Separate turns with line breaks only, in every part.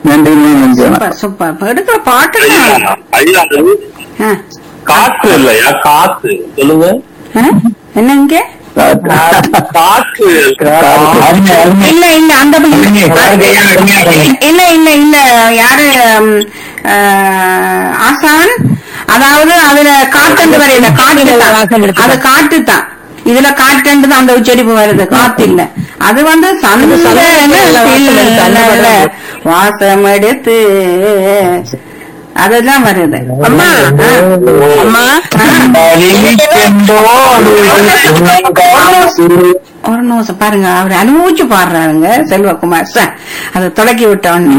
நன்றிமா நன்றி
super super இப்ப எடுக்கிற பாட்டு
ஐயா அது காத்து இல்லையா காத்து சொல்லுங்க
என்னங்க
காத்து
அருமை, அருமை.
இல்ல இல்ல அந்த
அருமை, வாழ்க்கையா அருமையா இருக்கு.
இல்ல இல்ல இல்ல யாரு ம், ஆஹ், ஆசான் அதாவது அதுல காட்டு வரையில காட்டு தான் அது காட்டு தான் இதுல காட்டு தான் அந்த உச்சரிப்பு வருது காத்து இல்ல அது வந்து சந்த வாசம் எடுத்து அதெல்லாம் வருது அம்மா அம்மா ஒரு நிமிஷம் பாருங்க அவர் அனுபவிச்சு பாடுறாருங்க செல்வகுமார் சார் அதை தொடக்கி விட்டோன்னு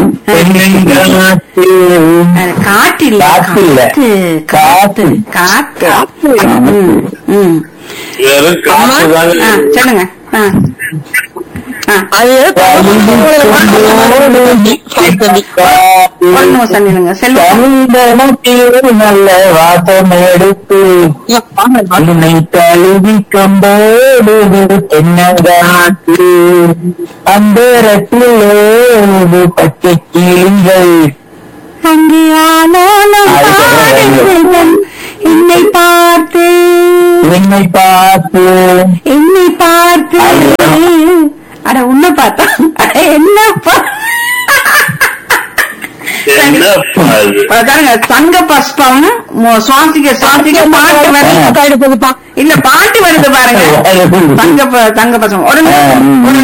அது காட்டு இல்ல
காத்து இல்ல.
காத்து காத்து காத்து ம், ம்.
வெறும் காத்து
ஆ,
தாங்க
சொல்லுங்க ஆ. ஆ. ஒரு நிமிஷம் நில்லுங்க செல்வம்
நல்ல வாசம் எடுத்து உன்னை தழுவி கம்போடு தென்னங்காற்று அந்த ரத்திலே பச்சை கிளிகள்
அங்கே ஆலோலம் பாடுங்கள் என்னை பார்த்து
என்னை பார்த்து
என்னை பார்த்து அட உன்னை பார்த்தா அட என்னப்பா
என்னப்பா இது?
பாருங்க தங்க பஸ்பம் மு- சுவாசிக்க சுவாசிக்க பாட்டு வருது இல்ல பாட்டு வருது பாருங்க தங்க ப- தங்க பஸ்பம் ஒரு நிமிஷம், ஒரு